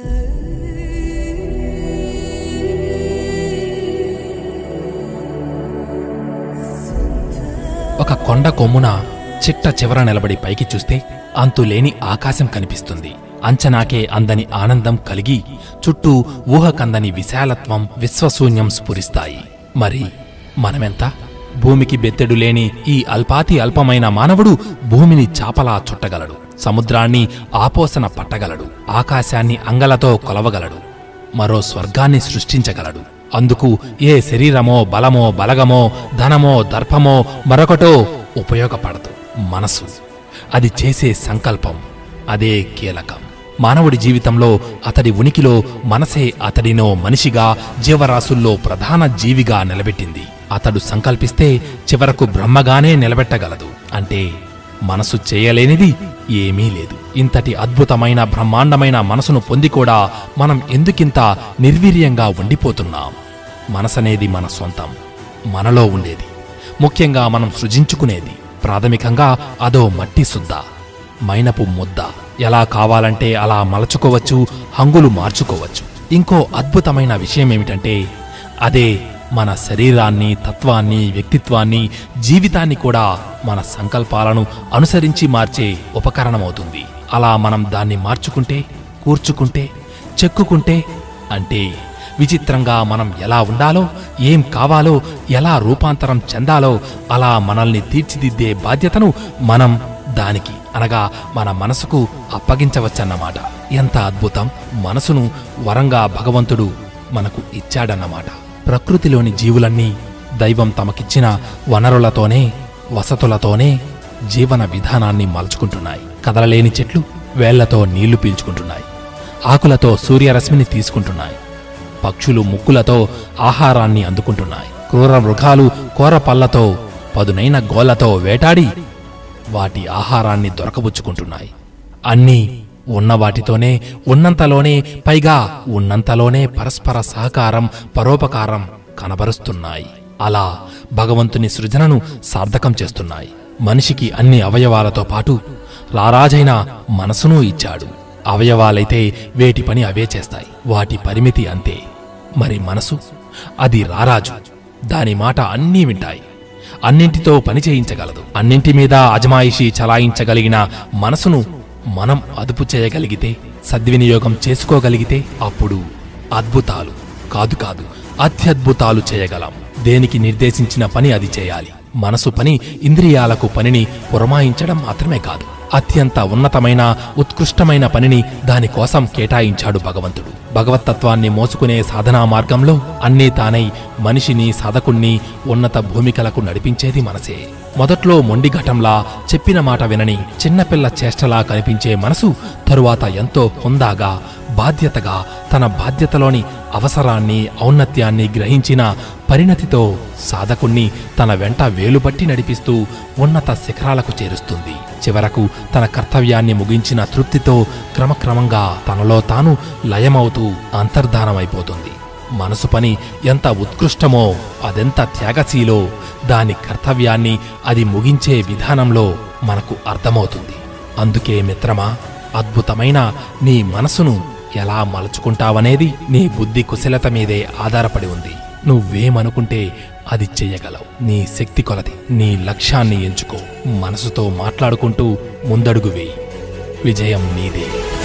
ఒక కొండ కొమ్మున చిట్ట చివర నిలబడి పైకి చూస్తే అంతులేని ఆకాశం కనిపిస్తుంది అంచనాకే అందని ఆనందం కలిగి చుట్టూ ఊహకందని విశాలత్వం విశ్వశూన్యం స్ఫురిస్తాయి మరి మనమెంత భూమికి బెత్తెడు లేని ఈ అల్పాతి అల్పమైన మానవుడు భూమిని చాపలా చుట్టగలడు సముద్రాన్ని ఆపోసన పట్టగలడు ఆకాశాన్ని అంగలతో కొలవగలడు మరో స్వర్గాన్ని సృష్టించగలడు అందుకు ఏ శరీరమో బలమో బలగమో ధనమో దర్పమో మరొకటో ఉపయోగపడదు మనసు అది చేసే సంకల్పం అదే కీలకం మానవుడి జీవితంలో అతడి ఉనికిలో మనసే అతడినో మనిషిగా జీవరాశుల్లో ప్రధాన జీవిగా నిలబెట్టింది అతడు సంకల్పిస్తే చివరకు బ్రహ్మగానే నిలబెట్టగలదు అంటే మనసు చేయలేనిది ఏమీ లేదు ఇంతటి అద్భుతమైన బ్రహ్మాండమైన మనసును పొంది కూడా మనం ఎందుకింత నిర్వీర్యంగా ఉండిపోతున్నాం మనసనేది మన సొంతం మనలో ఉండేది ముఖ్యంగా మనం సృజించుకునేది ప్రాథమికంగా అదో మట్టి సుద్ద మైనపు ముద్ద ఎలా కావాలంటే అలా మలచుకోవచ్చు హంగులు మార్చుకోవచ్చు ఇంకో అద్భుతమైన విషయమేమిటంటే అదే మన శరీరాన్ని తత్వాన్ని వ్యక్తిత్వాన్ని జీవితాన్ని కూడా మన సంకల్పాలను అనుసరించి మార్చే ఉపకరణమవుతుంది అలా మనం దాన్ని మార్చుకుంటే కూర్చుకుంటే చెక్కుకుంటే అంటే విచిత్రంగా మనం ఎలా ఉండాలో ఏం కావాలో ఎలా రూపాంతరం చెందాలో అలా మనల్ని తీర్చిదిద్దే బాధ్యతను మనం దానికి అనగా మన మనసుకు అప్పగించవచ్చన్నమాట ఎంత అద్భుతం మనసును వరంగా భగవంతుడు మనకు ఇచ్చాడన్నమాట ప్రకృతిలోని జీవులన్నీ దైవం తమకిచ్చిన వనరులతోనే వసతులతోనే జీవన విధానాన్ని మలుచుకుంటున్నాయి కదలలేని చెట్లు వేళ్లతో నీళ్లు పీల్చుకుంటున్నాయి ఆకులతో సూర్యరశ్మిని తీసుకుంటున్నాయి పక్షులు ముక్కులతో ఆహారాన్ని అందుకుంటున్నాయి క్రూర మృగాలు కోర పళ్ళతో పదునైన గోళ్లతో వేటాడి వాటి ఆహారాన్ని దొరకబుచ్చుకుంటున్నాయి అన్నీ ఉన్న వాటితోనే ఉన్నంతలోనే పైగా ఉన్నంతలోనే పరస్పర సహకారం పరోపకారం కనబరుస్తున్నాయి అలా భగవంతుని సృజనను సార్థకం చేస్తున్నాయి మనిషికి అన్ని అవయవాలతో పాటు రారాజైన మనసును ఇచ్చాడు అవయవాలైతే వేటి పని అవే చేస్తాయి వాటి పరిమితి అంతే మరి మనసు అది రారాజు దాని మాట అన్నీ వింటాయి అన్నింటితో పని చేయించగలదు అన్నింటి మీద అజమాయిషీ చలాయించగలిగిన మనసును మనం అదుపు చేయగలిగితే సద్వినియోగం చేసుకోగలిగితే అప్పుడు అద్భుతాలు కాదు కాదు అత్యద్భుతాలు చేయగలం దేనికి నిర్దేశించిన పని అది చేయాలి మనసు పని ఇంద్రియాలకు పనిని పురమాయించడం మాత్రమే కాదు అత్యంత ఉన్నతమైన ఉత్కృష్టమైన పనిని దానికోసం కేటాయించాడు భగవంతుడు భగవత్తత్వాన్ని మోసుకునే సాధనా మార్గంలో అన్నీ తానై మనిషిని సాధకుణ్ణి ఉన్నత భూమికలకు నడిపించేది మనసే మొదట్లో మొండిఘటంలా చెప్పిన మాట వినని చిన్నపిల్ల చేష్టలా కనిపించే మనసు తరువాత ఎంతో హుందాగా బాధ్యతగా తన బాధ్యతలోని అవసరాన్ని ఔన్నత్యాన్ని గ్రహించిన పరిణతితో సాధకుణ్ణి తన వెంట వేలుబట్టి నడిపిస్తూ ఉన్నత శిఖరాలకు చేరుస్తుంది చివరకు తన కర్తవ్యాన్ని ముగించిన తృప్తితో క్రమక్రమంగా తనలో తాను లయమవుతూ అంతర్ధానమైపోతుంది మనసు పని ఎంత ఉత్కృష్టమో అదెంత త్యాగశీలో దాని కర్తవ్యాన్ని అది ముగించే విధానంలో మనకు అర్థమవుతుంది అందుకే మిత్రమా అద్భుతమైన నీ మనసును ఎలా మలుచుకుంటావనేది నీ బుద్ధి కుశలత మీదే ఆధారపడి ఉంది నువ్వేమనుకుంటే అది చెయ్యగలవు నీ శక్తి కొలది నీ లక్ష్యాన్ని ఎంచుకో మనసుతో మాట్లాడుకుంటూ ముందడుగు వేయి విజయం నీదే